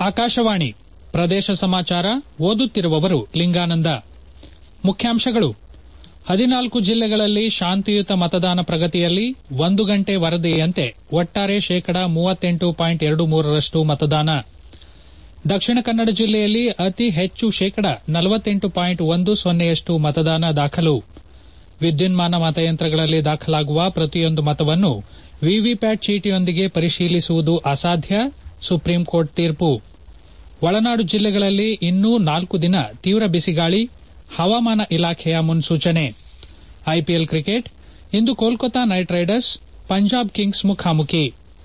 ಆಕಾಶವಾಣಿ ಪ್ರದೇಶ ಸಮಾಚಾರ ಓದುತ್ತಿರುವವರು ಲಿಂಗಾನಂದ ಮುಖ್ಯಾಂಶಗಳು ಹದಿನಾಲ್ಕು ಜಿಲ್ಲೆಗಳಲ್ಲಿ ಶಾಂತಿಯುತ ಮತದಾನ ಪ್ರಗತಿಯಲ್ಲಿ ಒಂದು ಗಂಟೆ ವರದಿಯಂತೆ ಒಟ್ಟಾರೆ ಶೇಕಡಾ ಮೂವತ್ತೆಂಟು ಪಾಯಿಂಟ್ ಎರಡು ಮೂರರಷ್ಟು ಮತದಾನ ದಕ್ಷಿಣ ಕನ್ನಡ ಜಿಲ್ಲೆಯಲ್ಲಿ ಅತಿ ಹೆಚ್ಚು ಶೇಕಡಾ ನಲವತ್ತೆಂಟು ಪಾಯಿಂಟ್ ಒಂದು ಸೊನ್ನೆಯಷ್ಟು ಮತದಾನ ದಾಖಲು ವಿದ್ಯುನ್ಮಾನ ಮತಯಂತ್ರಗಳಲ್ಲಿ ದಾಖಲಾಗುವ ಪ್ರತಿಯೊಂದು ಮತವನ್ನು ವಿವಿಪ್ಯಾಟ್ ಚೀಟಿಯೊಂದಿಗೆ ಪರಿಶೀಲಿಸುವುದು ಅಸಾಧ್ಯ ಸುಪ್ರೀಂ ಕೋರ್ಟ್ ತೀರ್ಪು ಒಳನಾಡು ಜಿಲ್ಲೆಗಳಲ್ಲಿ ಇನ್ನೂ ನಾಲ್ಕು ದಿನ ತೀವ್ರ ಬಿಸಿಗಾಳಿ ಹವಾಮಾನ ಇಲಾಖೆಯ ಮುನ್ಸೂಚನೆ ಐಪಿಎಲ್ ಕ್ರಿಕೆಟ್ ಇಂದು Kolkata knight riders Punjab kings ಮುಖಾಮುಖಿ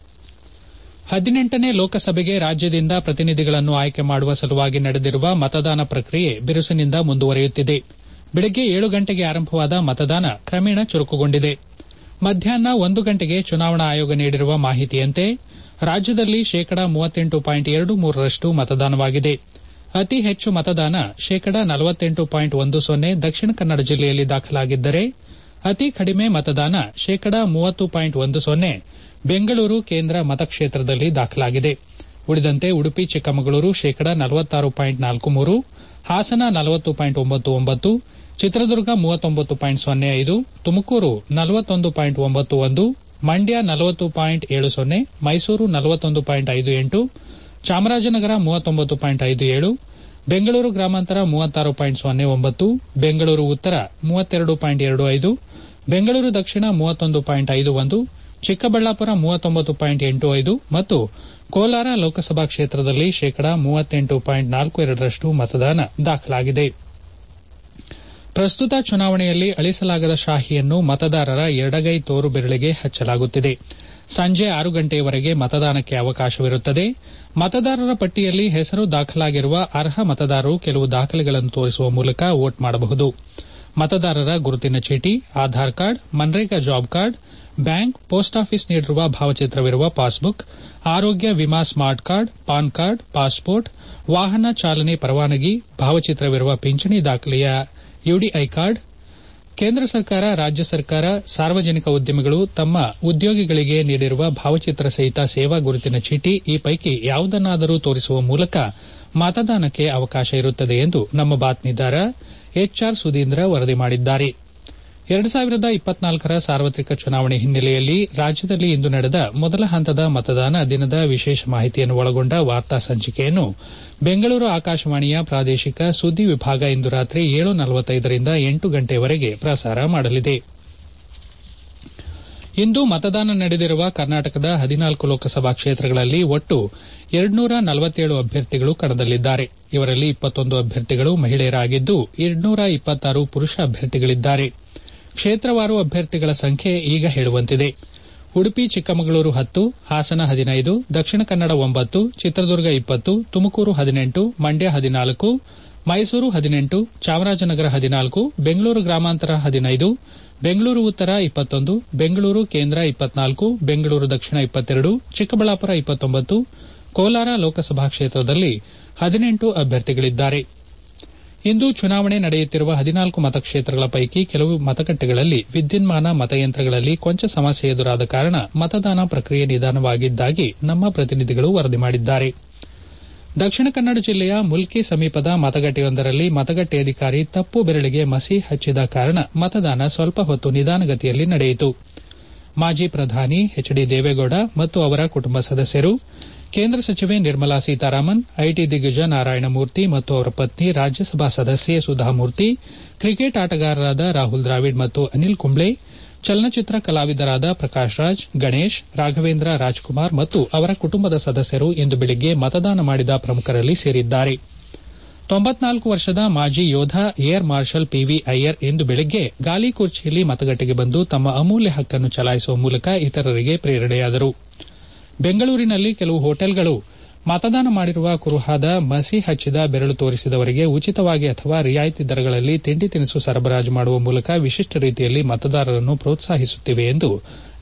ಹದಿನೆಂಟನೇ ಲೋಕಸಭೆಗೆ ರಾಜ್ಯದಿಂದ ಪ್ರತಿನಿಧಿಗಳನ್ನು ಆಯ್ಕೆ ಮಾಡುವ ಸಲುವಾಗಿ ನಡೆದಿರುವ ಮತದಾನ ಪ್ರಕ್ರಿಯೆ ಬಿರುಸಿನಿಂದ ಮುಂದುವರಿಯುತ್ತಿದೆ ಬೆಳಗ್ಗೆ ಏಳು ಗಂಟೆಗೆ ಆರಂಭವಾದ ಮತದಾನ ಕ್ರಮೇಣ ಚುರುಕುಗೊಂಡಿದೆ ಮಧ್ಯಾಹ್ನ ಒಂದು ಗಂಟೆಗೆ ಚುನಾವಣಾ ಆಯೋಗ ನೀಡಿರುವ ಮಾಹಿತಿಯಂತೆ ರಾಜ್ಯದಲ್ಲಿ ಶೇಕಡಾ ಮೂವತ್ತೆಂಟು ಪಾಯಿಂಟ್ ಎರಡು ಮೂರರಷ್ಟು ಮತದಾನವಾಗಿದೆ ಅತಿ ಹೆಚ್ಚು ಮತದಾನ ಶೇಕಡಾ ನಲವತ್ತೆಂಟು ಪಾಯಿಂಟ್ ಒಂದು ಸೊನ್ನೆ ದಕ್ಷಿಣ ಕನ್ನಡ ಜಿಲ್ಲೆಯಲ್ಲಿ ದಾಖಲಾಗಿದ್ದರೆ ಅತಿ ಕಡಿಮೆ ಮತದಾನ ಶೇಕಡಾ ಮೂವತ್ತು ಪಾಯಿಂಟ್ ಒಂದು ಸೊನ್ನೆ ಬೆಂಗಳೂರು ಕೇಂದ್ರ ಮತಕ್ಷೇತ್ರದಲ್ಲಿ ದಾಖಲಾಗಿದೆ ಉಳಿದಂತೆ ಉಡುಪಿ ಚಿಕ್ಕಮಗಳೂರು ಶೇಕಡಾ ನಲವತ್ತಾರು ಪಾಯಿಂಟ್ ನಾಲ್ಕು ಮೂರು ಹಾಸನ ನಲವತ್ತು ಪಾಯಿಂಟ್ ಒಂಬತ್ತು ಒಂಬತ್ತು ಚಿತ್ರದುರ್ಗ ಮೂವತ್ತೊಂಬತ್ತು ಪಾಯಿಂಟ್ ಸೊನ್ನೆ ಐದು ತುಮಕೂರು ನಲವತ್ತೊಂದು ಪಾಯಿಂಟ್ ಒಂಬತ್ತು ಒಂದು ಮಂಡ್ಯ ನಲವತ್ತು ಪಾಯಿಂಟ್ ಏಳು ಸೊನ್ನೆ ಮೈಸೂರು ನಲವತ್ತೊಂದು ಪಾಯಿಂಟ್ ಐದು ಎಂಟು ಚಾಮರಾಜನಗರ ಮೂವತ್ತೊಂಬತ್ತು ಪಾಯಿಂಟ್ ಐದು ಏಳು ಬೆಂಗಳೂರು ಗ್ರಾಮಾಂತರ ಮೂವತ್ತಾರು ಪಾಯಿಂಟ್ ಸೊನ್ನೆ ಒಂಬತ್ತು ಬೆಂಗಳೂರು ಉತ್ತರ ಮೂವತ್ತೆರಡು ಪಾಯಿಂಟ್ ಎರಡು ಐದು ಬೆಂಗಳೂರು ದಕ್ಷಿಣ ಮೂವತ್ತೊಂದು ಪಾಯಿಂಟ್ ಐದು ಒಂದು ಚಿಕ್ಕಬಳ್ಳಾಪುರ ಮೂವತ್ತೊಂಬತ್ತು ಪಾಯಿಂಟ್ ಎಂಟು ಐದು ಮತ್ತು ಕೋಲಾರ ಲೋಕಸಭಾ ಕ್ಷೇತ್ರದಲ್ಲಿ ಶೇಕಡಾ ಮೂವತ್ತೆಂಟು ಪಾಯಿಂಟ್ ನಾಲ್ಕು ಎರಡರಷ್ಟು ಮತದಾನ ದಾಖಲಾಗಿದೆ ಪ್ರಸ್ತುತ ಚುನಾವಣೆಯಲ್ಲಿ ಅಳಿಸಲಾಗದ ಶಾಹಿಯನ್ನು ಮತದಾರರ ಎಡಗೈ ತೋರು ಬೆರಳಿಗೆ ಹಚ್ಚಲಾಗುತ್ತಿದೆ ಸಂಜೆ ಆರು ಗಂಟೆಯವರೆಗೆ ಮತದಾನಕ್ಕೆ ಅವಕಾಶವಿರುತ್ತದೆ ಮತದಾರರ ಪಟ್ಟಿಯಲ್ಲಿ ಹೆಸರು ದಾಖಲಾಗಿರುವ ಅರ್ಹ ಮತದಾರರು ಕೆಲವು ದಾಖಲೆಗಳನ್ನು ತೋರಿಸುವ ಮೂಲಕ ವೋಟ್ ಮಾಡಬಹುದು ಮತದಾರರ ಗುರುತಿನ ಚೀಟಿ Aadhaar card MNREGA job card bank post office ನೀಡಿರುವ ಭಾವಚಿತ್ರವಿರುವ ಪಾಸ್ಬುಕ್ ಆರೋಗ್ಯ ವಿಮಾ smart card PAN card passport ವಾಹನ ಚಾಲನೆ ಪರವಾನಗಿ ಭಾವಚಿತ್ರವಿರುವ ಪಿಂಚಣಿ ದಾಖಲೆಯ ಯುಡಿಐ ಕಾರ್ಡ್ ಕೇಂದ್ರ ಸರ್ಕಾರ ರಾಜ್ಯ ಸರ್ಕಾರ ಸಾರ್ವಜನಿಕ ಉದ್ಯಮಿಗಳು ತಮ್ಮ ಉದ್ಯೋಗಿಗಳಿಗೆ ನೀಡಿರುವ ಭಾವಚಿತ್ರ ಸಹಿತ ಸೇವಾ ಗುರುತಿನ ಚೀಟಿ ಈ ಪೈಕಿ ಯಾವುದನ್ನಾದರೂ ತೋರಿಸುವ ಮೂಲಕ ಮತದಾನಕ್ಕೆ ಅವಕಾಶ ಇರುತ್ತದೆ ಎಂದು ನಮ್ಮ ಬಾತ್ಮೀದಾರ ಎಚ್ಆರ್ ಸುಧೀಂದ್ರ ವರದಿ ಮಾಡಿದ್ದಾರೆ ಎರಡು ಸಾವಿರದ ಇಪ್ಪತ್ನಾಲ್ಕರ ಸಾರ್ವತ್ರಿಕ ಚುನಾವಣೆ ಹಿನ್ನೆಲೆಯಲ್ಲಿ ರಾಜ್ಯದಲ್ಲಿ ಇಂದು ನಡೆದ ಮೊದಲ ಹಂತದ ಮತದಾನ ದಿನದ ವಿಶೇಷ ಮಾಹಿತಿಯನ್ನು ಒಳಗೊಂಡ ವಾರ್ತಾ ಸಂಚಿಕೆಯನ್ನು ಬೆಂಗಳೂರು ಆಕಾಶವಾಣಿಯ ಪ್ರಾದೇಶಿಕ ಸುದ್ದಿ ವಿಭಾಗ ಇಂದು ರಾತ್ರಿ ಏಳು ನಲವತ್ತೈದರಿಂದ ಎಂಟು ಗಂಟೆಯವರೆಗೆ ಪ್ರಸಾರ ಮಾಡಲಿದೆ ಇಂದು ಮತದಾನ ನಡೆದಿರುವ ಕರ್ನಾಟಕದ ಹದಿನಾಲ್ಕು ಲೋಕಸಭಾ ಕ್ಷೇತ್ರಗಳಲ್ಲಿ ಒಟ್ಟು ಎರಡ್ನೂರ ನಲವತ್ತೇಳು ಅಭ್ಯರ್ಥಿಗಳು ಕಣದಲ್ಲಿದ್ದಾರೆ ಇವರಲ್ಲಿ ಇಪ್ಪತ್ತೊಂದು ಅಭ್ಯರ್ಥಿಗಳು ಮಹಿಳೆಯರಾಗಿದ್ದು ಎರಡ್ನೂರ ಇಪ್ಪತ್ತಾರು ಪುರುಷ ಅಭ್ಯರ್ಥಿಗಳಿದ್ದಾರೆ ಕ್ಷೇತ್ರವಾರು ಅಭ್ಯರ್ಥಿಗಳ ಸಂಖ್ಯೆ ಈಗ ಹೇಳುವಂತಿದೆ ಉಡುಪಿ ಚಿಕ್ಕಮಗಳೂರು ಹತ್ತು ಹಾಸನ ಹದಿನೈದು ದಕ್ಷಿಣ ಕನ್ನಡ ಒಂಬತ್ತು ಚಿತ್ರದುರ್ಗ ಇಪ್ಪತ್ತು ತುಮಕೂರು ಹದಿನೆಂಟು ಮಂಡ್ಯ ಹದಿನಾಲ್ಕು ಮೈಸೂರು ಹದಿನೆಂಟು ಚಾಮರಾಜನಗರ ಹದಿನಾಲ್ಕು ಬೆಂಗಳೂರು ಗ್ರಾಮಾಂತರ ಹದಿನೈದು ಬೆಂಗಳೂರು ಉತ್ತರ ಇಪ್ಪತ್ತೊಂದು ಬೆಂಗಳೂರು ಕೇಂದ್ರ ಇಪ್ಪತ್ನಾಲ್ಕು ಬೆಂಗಳೂರು ದಕ್ಷಿಣ ಇಪ್ಪತ್ತೆರಡು ಚಿಕ್ಕಬಳ್ಳಾಪುರ ಇಪ್ಪತ್ತೊಂಬತ್ತು ಕೋಲಾರ ಲೋಕಸಭಾ ಕ್ಷೇತ್ರದಲ್ಲಿ ಹದಿನೆಂಟು ಅಭ್ಯರ್ಥಿಗಳಿದ್ದಾರೆ ಇಂದು ಚುನಾವಣೆ ನಡೆಯುತ್ತಿರುವ ಹದಿನಾಲ್ಕು ಮತಕ್ಷೇತ್ರಗಳ ಪೈಕಿ ಕೆಲವು ಮತಗಟ್ಟೆಗಳಲ್ಲಿ ವಿದ್ಯುನ್ಮಾನ ಮತಯಂತ್ರಗಳಲ್ಲಿ ಕೊಂಚ ಸಮಸ್ಯೆ ಎದುರಾದ ಕಾರಣ ಮತದಾನ ಪ್ರಕ್ರಿಯೆ ನಿಧಾನವಾಗಿದ್ದಾಗಿ ನಮ್ಮ ಪ್ರತಿನಿಧಿಗಳು ವರದಿ ಮಾಡಿದ್ದಾರೆ ದಕ್ಷಿಣ ಕನ್ನಡ ಜಿಲ್ಲೆಯ ಮುಲ್ಕಿ ಸಮೀಪದ ಮತಗಟ್ಟೆಯೊಂದರಲ್ಲಿ ಮತಗಟ್ಟೆ ಅಧಿಕಾರಿ ತಪ್ಪು ಬೆರಳಿಗೆ ಮಸಿ ಹಚ್ಚಿದ ಕಾರಣ ಮತದಾನ ಸ್ವಲ್ಪ ಹೊತ್ತು ನಿಧಾನಗತಿಯಲ್ಲಿ ನಡೆಯಿತು ಮಾಜಿ ಪ್ರಧಾನಿ ಎಚ್ ಡಿ ದೇವೇಗೌಡ ಮತ್ತು ಅವರ ಕುಟುಂಬ ಸದಸ್ಯರು ಕೇಂದ್ರ ಸಚಿವೆ ನಿರ್ಮಲಾ ಸೀತಾರಾಮನ್ ಐಟಿ ದಿಗ್ಗಜ ನಾರಾಯಣಮೂರ್ತಿ ಮತ್ತು ಅವರ ಪತ್ನಿ ರಾಜ್ಯಸಭಾ ಸದಸ್ಯೆ ಸುಧಾಮೂರ್ತಿ ಕ್ರಿಕೆಟ್ ಆಟಗಾರರಾದ ರಾಹುಲ್ ದ್ರಾವಿಡ್ ಮತ್ತು ಅನಿಲ್ ಕುಂಬ್ಳೆ ಚಲನಚಿತ್ರ ಕಲಾವಿದರಾದ ಪ್ರಕಾಶ್ ರಾಜ್ ಗಣೇಶ್ ರಾಘವೇಂದ್ರ ರಾಜ್ಕುಮಾರ್ ಮತ್ತು ಅವರ ಕುಟುಂಬದ ಸದಸ್ಯರು ಇಂದು ಬೆಳಿಗ್ಗೆ ಮತದಾನ ಮಾಡಿದ ಪ್ರಮುಖರಲ್ಲಿ ಸೇರಿದ್ದಾರೆ ತೊಂಬತ್ನಾಲ್ಕು ವರ್ಷದ ಮಾಜಿ ಯೋಧ ಏರ್ ಮಾರ್ಷಲ್ ಪಿವಿ ಅಯ್ಯರ್ ಇಂದು ಬೆಳಿಗ್ಗೆ ಗಾಲಿ ಕುರ್ಚಿಯಲ್ಲಿ ಮತಗಟ್ಟೆಗೆ ಬಂದು ತಮ್ಮ ಅಮೂಲ್ಯ ಹಕ್ಕನ್ನು ಚಲಾಯಿಸುವ ಮೂಲಕ ಇತರರಿಗೆ ಪ್ರೇರಣೆಯಾದರು ಬೆಂಗಳೂರಿನಲ್ಲಿ ಕೆಲವು ಹೋಟೆಲ್ಗಳು ಮತದಾನ ಮಾಡಿರುವ ಕುರುಹಾದ ಮಸಿ ಹಚ್ಚಿದ ಬೆರಳು ತೋರಿಸಿದವರಿಗೆ ಉಚಿತವಾಗಿ ಅಥವಾ ರಿಯಾಯಿತಿ ದರಗಳಲ್ಲಿ ತಿಂಡಿ ತಿನಿಸು ಸರಬರಾಜು ಮಾಡುವ ಮೂಲಕ ವಿಶಿಷ್ಟ ರೀತಿಯಲ್ಲಿ ಮತದಾರರನ್ನು ಪ್ರೋತ್ಸಾಹಿಸುತ್ತಿವೆ ಎಂದು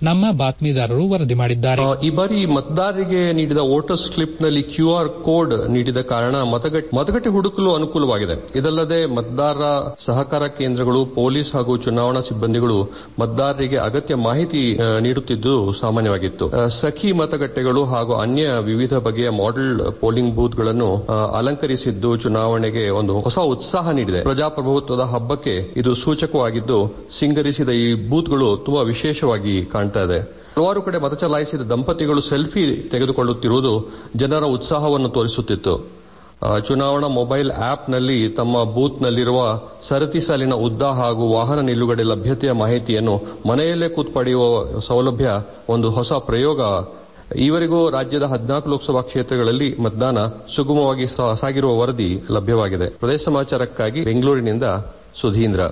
ನಮ್ಮ ಬಾತ್ಮೀದಾರರು ವರದಿ ಮಾಡಿದ್ದಾರೆ ಈ ಬಾರಿ ಮತದಾರರಿಗೆ ನೀಡಿದ ವೋಟರ್ಸ್ ಸ್ಲಿಪ್ ನಲ್ಲಿ ಕ್ಯೂಆರ್ ಕೋಡ್ ನೀಡಿದ ಕಾರಣ ಮತಗಟ್ಟೆ ಹುಡುಕಲು ಅನುಕೂಲವಾಗಿದೆ ಇದಲ್ಲದೆ ಮತದಾರರ ಸಹಕಾರ ಕೇಂದ್ರಗಳು ಪೊಲೀಸ್ ಹಾಗೂ ಚುನಾವಣಾ ಸಿಬ್ಬಂದಿಗಳು ಮತದಾರರಿಗೆ ಅಗತ್ಯ ಮಾಹಿತಿ ನೀಡುತ್ತಿದ್ದು ಸಾಮಾನ್ಯವಾಗಿತ್ತು ಸಖಿ ಮತಗಟ್ಟೆಗಳು ಹಾಗೂ ಅನ್ಯ ವಿವಿಧ ಬಗೆಯ ಮಾಡೆಲ್ ಪೋಲಿಂಗ್ ಬೂತ್ಗಳನ್ನು ಅಲಂಕರಿಸಿದ್ದು ಚುನಾವಣೆಗೆ ಒಂದು ಹೊಸ ಉತ್ಸಾಹ ನೀಡಿದೆ ಪ್ರಜಾಪ್ರಭುತ್ವದ ಹಬ್ಬಕ್ಕೆ ಇದು ಸೂಚಕವಾಗಿದ್ದು ಸಿಂಗರಿಸಿದ ಈ ಬೂತ್ಗಳು ತುಂಬಾ ವಿಶೇಷವಾಗಿ ಕಾಣ್ತಾ ಇದೆ ಹಲವಾರು ಕಡೆ ಮತ ಚಲಾಯಿಸಿದ ದಂಪತಿಗಳು ಸೆಲ್ಫಿ ತೆಗೆದುಕೊಳ್ಳುತ್ತಿರುವುದು ಜನರ ಉತ್ಸಾಹವನ್ನು ತೋರಿಸುತ್ತಿತ್ತು ಚುನಾವಣಾ ಮೊಬೈಲ್ ಆಪ್ನಲ್ಲಿ ತಮ್ಮ ಬೂತ್ನಲ್ಲಿರುವ ಸರತಿ ಸಾಲಿನ ಉದ್ದ ಹಾಗೂ ವಾಹನ ನಿಲುಗಡೆ ಲಭ್ಯತೆಯ ಮಾಹಿತಿಯನ್ನು ಮನೆಯಲ್ಲೇ ಕೂತ್ ಪಡೆಯುವ ಸೌಲಭ್ಯ ಒಂದು ಹೊಸ ಪ್ರಯೋಗ ಈವರೆಗೂ ರಾಜ್ಯದ ಹದಿನಾಲ್ಕು ಲೋಕಸಭಾ ಕ್ಷೇತ್ರಗಳಲ್ಲಿ ಮತದಾನ ಸುಗಮವಾಗಿ ಸಾಗಿರುವ ವರದಿ ಲಭ್ಯವಾಗಿದೆ ಪ್ರದೇಶ ಸಮಾಚಾರಕ್ಕಾಗಿ ಬೆಂಗಳೂರಿನಿಂದ ಸುಧೀಂದ್ರ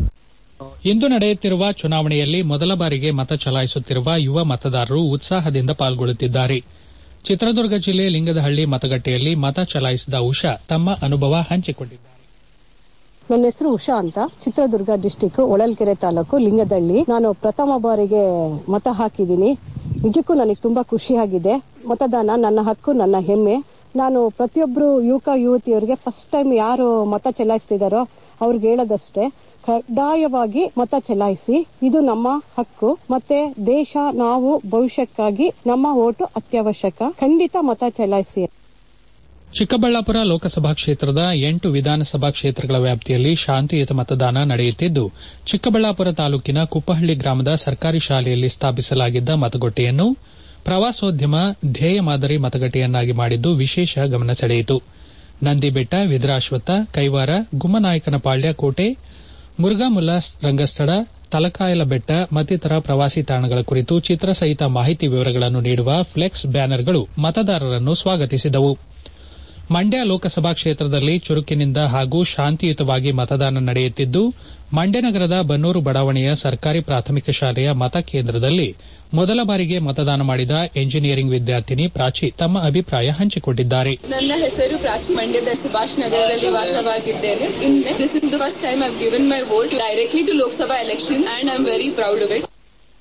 ಇಂದು ನಡೆಯುತ್ತಿರುವ ಚುನಾವಣೆಯಲ್ಲಿ ಮೊದಲ ಬಾರಿಗೆ ಮತ ಚಲಾಯಿಸುತ್ತಿರುವ ಯುವ ಮತದಾರರು ಉತ್ಸಾಹದಿಂದ ಪಾಲ್ಗೊಳ್ಳುತ್ತಿದ್ದಾರೆ ಚಿತ್ರದುರ್ಗ ಜಿಲ್ಲೆ ಲಿಂಗದಹಳ್ಳಿ ಮತಗಟ್ಟೆಯಲ್ಲಿ ಮತ ಚಲಾಯಿಸಿದ ಉಷಾ ತಮ್ಮ ಅನುಭವ ಹಂಚಿಕೊಂಡಿದ್ದಾರೆ ನನ್ನ ಹೆಸರು ಉಷಾ ಅಂತ ಚಿತ್ರದುರ್ಗ ಡಿಸ್ಟಿಕ್ ಹೊಳಲ್ಕೆರೆ ತಾಲೂಕು ಲಿಂಗದಳ್ಳಿ ನಾನು ಪ್ರಥಮ ಬಾರಿಗೆ ಮತ ಹಾಕಿದ್ದೀನಿ ನಿಜಕ್ಕೂ ನನಗೆ ತುಂಬಾ ಖುಷಿಯಾಗಿದೆ ಮತದಾನ ನನ್ನ ಹಕ್ಕು ನನ್ನ ಹೆಮ್ಮೆ ನಾನು ಪ್ರತಿಯೊಬ್ಬರು ಯುವಕ ಯುವತಿಯರಿಗೆ ಫಸ್ಟ್ ಟೈಮ್ ಯಾರು ಮತ ಚಲಾಯಿಸ್ತಿದಾರೋ ಅವ್ರಿಗೆ ಹೇಳೋದಷ್ಟೇ ಕಡ್ಡಾಯವಾಗಿ ಮತ ಚಲಾಯಿಸಿ ಇದು ನಮ್ಮ ಹಕ್ಕು ಮತ್ತೆ ದೇಶ ನಾವು ಭವಿಷ್ಯಕ್ಕಾಗಿ ನಮ್ಮ ಓಟು ಅತ್ಯವಶ್ಯಕ ಖಂಡಿತ ಮತ ಚಲಾಯಿಸಿ ಚಿಕ್ಕಬಳ್ಳಾಪುರ ಲೋಕಸಭಾ ಕ್ಷೇತ್ರದ ಎಂಟು ವಿಧಾನಸಭಾ ಕ್ಷೇತ್ರಗಳ ವ್ಯಾಪ್ತಿಯಲ್ಲಿ ಶಾಂತಿಯುತ ಮತದಾನ ನಡೆಯುತ್ತಿದ್ದು ಚಿಕ್ಕಬಳ್ಳಾಪುರ ತಾಲೂಕಿನ ಕುಪ್ಪಹಳ್ಳಿ ಗ್ರಾಮದ ಸರ್ಕಾರಿ ಶಾಲೆಯಲ್ಲಿ ಸ್ಥಾಪಿಸಲಾಗಿದ್ದ ಮತಗಟ್ಟೆಯನ್ನು ಪ್ರವಾಸೋದ್ಯಮ ಧ್ಯೇಯ ಮಾದರಿ ಮತಗಟ್ಟೆಯನ್ನಾಗಿ ಮಾಡಿದ್ದು ವಿಶೇಷ ಗಮನ ಸೆಳೆಯಿತು ನಂದಿಬೆಟ್ಟ ವಿದ್ರಾಶ್ವತ್ಥ ಕೈವಾರ ಗುಮ್ಮನಾಯಕನಪಾಳ್ಯ ಕೋಟೆ ಮುರುಘಾಮುಲ್ಲಾ ರಂಗಸ್ಥಳ ತಲಕಾಯಲ ಬೆಟ್ಟ ಮತ್ತಿತರ ಪ್ರವಾಸಿ ತಾಣಗಳ ಕುರಿತು ಚಿತ್ರಸಹಿತ ಮಾಹಿತಿ ವಿವರಗಳನ್ನು ನೀಡುವ ಫ್ಲೆಕ್ಸ್ ಬ್ಯಾನರ್ಗಳು ಮತದಾರರನ್ನು ಸ್ವಾಗತಿಸಿದವು ಮಂಡ್ಯ ಲೋಕಸಭಾ ಕ್ಷೇತ್ರದಲ್ಲಿ ಚುರುಕಿನಿಂದ ಹಾಗೂ ಶಾಂತಿಯುತವಾಗಿ ಮತದಾನ ನಡೆಯುತ್ತಿದ್ದು ಮಂಡ್ಯ ನಗರದ ಬನ್ನೂರು ಬಡಾವಣೆಯ ಸರ್ಕಾರಿ ಪ್ರಾಥಮಿಕ ಶಾಲೆಯ ಮತಕೇಂದ್ರದಲ್ಲಿ ಮೊದಲ ಬಾರಿಗೆ ಮತದಾನ ಮಾಡಿದ ಎಂಜಿನಿಯರಿಂಗ್ ವಿದ್ಯಾರ್ಥಿನಿ ಪ್ರಾಚಿ ತಮ್ಮ ಅಭಿಪ್ರಾಯ ಹಂಚಿಕೊಂಡಿದ್ದಾರೆ ನನ್ನ ಹೆಸರು ಪ್ರಾಚಿ ಮಂಡ್ಯದ ಸುಭಾಷ್ ನಗರದಲ್ಲಿ ವಾಸವಾಗಿದ್ದೇನೆ ಇನ್ನೆ this is the first time I given my vote directly to Lok Sabha election and I am very proud of it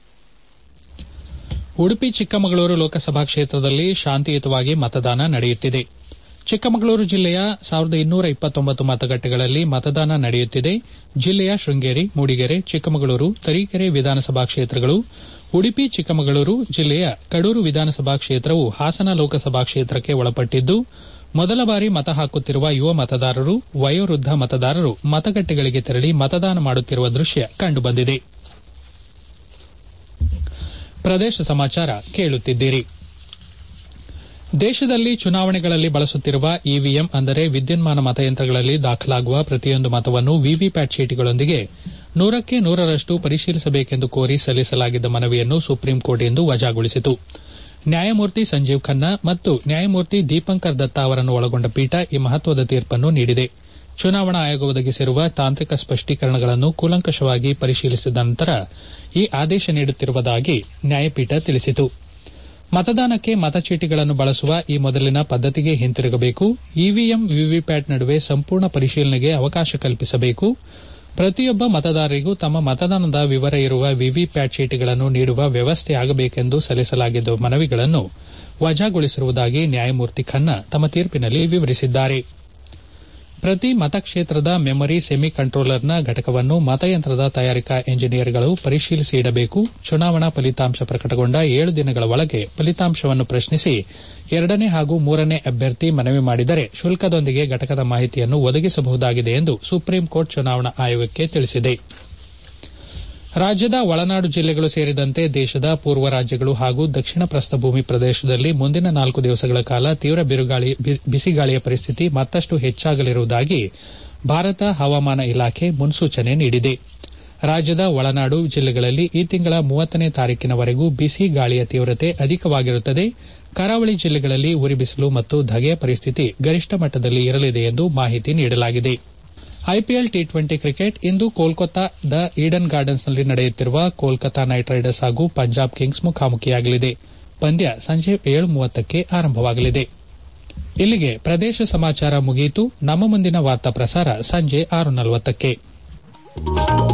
Udupi Chikkamagaluru Lok Sabha ಕ್ಷೇತ್ರದಲ್ಲಿ ಶಾಂತಿಯುತವಾಗಿ ಮತದಾನ ನಡೆಯುತ್ತಿದೆ ಚಿಕ್ಕಮಗಳೂರು ಜಿಲ್ಲೆಯ ಸಾವಿರದ ಇನ್ನೂರ ಇಪ್ಪತ್ತೊಂಬತ್ತು ಮತಗಟ್ಟೆಗಳಲ್ಲಿ ಮತದಾನ ನಡೆಯುತ್ತಿದೆ ಜಿಲ್ಲೆಯ ಶೃಂಗೇರಿ ಮೂಡಿಗೆರೆ ಚಿಕ್ಕಮಗಳೂರು ತರೀಕೆರೆ ವಿಧಾನಸಭಾ ಕ್ಷೇತ್ರಗಳು ಉಡುಪಿ ಚಿಕ್ಕಮಗಳೂರು ಜಿಲ್ಲೆಯ ಕಡೂರು ವಿಧಾನಸಭಾ ಕ್ಷೇತ್ರವು ಹಾಸನ ಲೋಕಸಭಾ ಕ್ಷೇತ್ರಕ್ಕೆ ಒಳಪಟ್ಟಿದ್ದು ಮೊದಲ ಬಾರಿ ಮತ ಹಾಕುತ್ತಿರುವ ಯುವ ಮತದಾರರು ವಯೋವೃದ್ದ ಮತದಾರರು ಮತಗಟ್ಟೆಗಳಿಗೆ ತೆರಳಿ ಮತದಾನ ಮಾಡುತ್ತಿರುವ ದೃಶ್ಯ ಕಂಡುಬಂದಿದೆ ಪ್ರದೇಶ ಸಮಾಚಾರ ಕೇಳುತ್ತಿದ್ದೀರಿ ದೇಶದಲ್ಲಿ ಚುನಾವಣೆಗಳಲ್ಲಿ ಬಳಸುತ್ತಿರುವ ಇವಿಎಂ ಅಂದರೆ ವಿದ್ಯುನ್ಮಾನ ಮತಯಂತ್ರಗಳಲ್ಲಿ ದಾಖಲಾಗುವ ಪ್ರತಿಯೊಂದು ಮತವನ್ನು ವಿವಿಪ್ಯಾಟ್ ಚೀಟಿಗಳೊಂದಿಗೆ ನೂರಕ್ಕೆ ನೂರರಷ್ಟು ಪರಿಶೀಲಿಸಬೇಕೆಂದು ಕೋರಿ ಸಲ್ಲಿಸಲಾಗಿದ್ದ ಮನವಿಯನ್ನು ಸುಪ್ರೀಂಕೋರ್ಟ್ ಇಂದು ವಜಾಗೊಳಿಸಿತು ನ್ಯಾಯಮೂರ್ತಿ ಸಂಜೀವ್ ಖನ್ನಾ ಮತ್ತು ನ್ಯಾಯಮೂರ್ತಿ ದೀಪಂಕರ್ ದತ್ತಾ ಅವರನ್ನು ಒಳಗೊಂಡ ಪೀಠ ಈ ಮಹತ್ವದ ತೀರ್ಪನ್ನು ನೀಡಿದೆ ಚುನಾವಣಾ ಆಯೋಗ ಒದಗಿಸಿರುವ ತಾಂತ್ರಿಕ ಸ್ಪಷ್ಟೀಕರಣಗಳನ್ನು ಕೂಲಂಕಷವಾಗಿ ಪರಿಶೀಲಿಸಿದ ನಂತರ ಈ ಆದೇಶ ನೀಡುತ್ತಿರುವುದಾಗಿ ನ್ಯಾಯಪೀಠ ತಿಳಿಸಿತು ಮತದಾನಕ್ಕೆ ಮತಚೀಟಿಗಳನ್ನು ಬಳಸುವ ಈ ಮೊದಲಿನ ಪದ್ದತಿಗೆ ಹಿಂತಿರುಗಬೇಕು ಇವಿಎಂ ವಿವಿಪ್ಯಾಟ್ ನಡುವೆ ಸಂಪೂರ್ಣ ಪರಿಶೀಲನೆಗೆ ಅವಕಾಶ ಕಲ್ಪಿಸಬೇಕು ಪ್ರತಿಯೊಬ್ಬ ಮತದಾರರಿಗೂ ತಮ್ಮ ಮತದಾನದ ವಿವರ ಇರುವ ವಿವಿಪ್ಯಾಟ್ ಚೀಟಿಗಳನ್ನು ನೀಡುವ ವ್ಯವಸ್ಥೆ ಆಗಬೇಕೆಂದು ಸಲ್ಲಿಸಲಾಗಿದ್ದ ಮನವಿಗಳನ್ನು ವಜಾಗೊಳಿಸಿರುವುದಾಗಿ ನ್ಯಾಯಮೂರ್ತಿ ಖನ್ನಾ ತಮ್ಮ ತೀರ್ಪಿನಲ್ಲಿ ವಿವರಿಸಿದ್ದಾರೆ ಪ್ರತಿ ಮತಕ್ಷೇತ್ರದ ಮೆಮೊರಿ ಸೆಮಿ ಕಂಟ್ರೋಲರ್ನ ಘಟಕವನ್ನು ಮತಯಂತ್ರದ ತಯಾರಿಕಾ ಎಂಜಿನಿಯರ್ಗಳು ಪರಿಶೀಲಿಸಿ ಇಡಬೇಕು ಚುನಾವಣಾ ಫಲಿತಾಂಶ ಪ್ರಕಟಗೊಂಡ ಏಳು ದಿನಗಳ ಒಳಗೆ ಫಲಿತಾಂಶವನ್ನು ಪ್ರಶ್ನಿಸಿ ಎರಡನೇ ಹಾಗೂ ಮೂರನೇ ಅಭ್ಯರ್ಥಿ ಮನವಿ ಮಾಡಿದರೆ ಶುಲ್ಕದೊಂದಿಗೆ ಘಟಕದ ಮಾಹಿತಿಯನ್ನು ಒದಗಿಸಬಹುದಾಗಿದೆ ಎಂದು ಸುಪ್ರೀಂಕೋರ್ಟ್ ಚುನಾವಣಾ ಆಯೋಗಕ್ಕೆ ತಿಳಿಸಿದೆ ರಾಜ್ಯದ ಒಳನಾಡು ಜಿಲ್ಲೆಗಳು ಸೇರಿದಂತೆ ದೇಶದ ಪೂರ್ವ ರಾಜ್ಯಗಳು ಹಾಗೂ ದಕ್ಷಿಣ ಪ್ರಸ್ಥಭೂಮಿ ಪ್ರದೇಶದಲ್ಲಿ ಮುಂದಿನ ನಾಲ್ಕು ದಿವಸಗಳ ಕಾಲ ತೀವ್ರ ಬಿಸಿಗಾಳಿಯ ಪರಿಸ್ಥಿತಿ ಮತ್ತಷ್ಟು ಹೆಚ್ಚಾಗಲಿರುವುದಾಗಿ ಭಾರತ ಹವಾಮಾನ ಇಲಾಖೆ ಮುನ್ಸೂಚನೆ ನೀಡಿದೆ ರಾಜ್ಯದ ಒಳನಾಡು ಜಿಲ್ಲೆಗಳಲ್ಲಿ ಈ ತಿಂಗಳ ಮೂವತ್ತನೇ ತಾರೀಕಿನವರೆಗೂ ಬಿಸಿ ಗಾಳಿಯ ತೀವ್ರತೆ ಅಧಿಕವಾಗಿರುತ್ತದೆ ಕರಾವಳಿ ಜಿಲ್ಲೆಗಳಲ್ಲಿ ಉರಿಬಿಸಿಲು ಮತ್ತು ಧಗೆಯ ಪರಿಸ್ಥಿತಿ ಗರಿಷ್ಠ ಮಟ್ಟದಲ್ಲಿ ಇರಲಿದೆ ಎಂದು ಮಾಹಿತಿ ನೀಡಲಾಗಿದೆ ಐಪಿಎಲ್ ಟಿ ಟ್ವೆಂಟಿ ಕ್ರಿಕೆಟ್ ಇಂದು ಕೋಲ್ಕತ್ತಾದ ಈಡನ್ ಗಾರ್ಡನ್ಸ್ನಲ್ಲಿ ನಡೆಯುತ್ತಿರುವ ಕೋಲ್ಕತಾ ನೈಟ್ ರೈಡರ್ಸ್ ಹಾಗೂ ಪಂಜಾಬ್ ಕಿಂಗ್ಸ್ ಮುಖಾಮುಖಿಯಾಗಲಿದೆ ಪಂದ್ಯ ಸಂಜೆ ಏಳು ಮೂವತ್ತಕ್ಕೆ ಆರಂಭವಾಗಲಿದೆ ಇಲ್ಲಿಗೆ ಪ್ರದೇಶ ಸಮಾಚಾರ ಮುಗಿಯಿತು ನಮ್ಮ ಮುಂದಿನ ವಾರ್ತಾ ಪ್ರಸಾರ ಸಂಜೆ ಆರು ನಲವತ್ತಕ್ಕೆ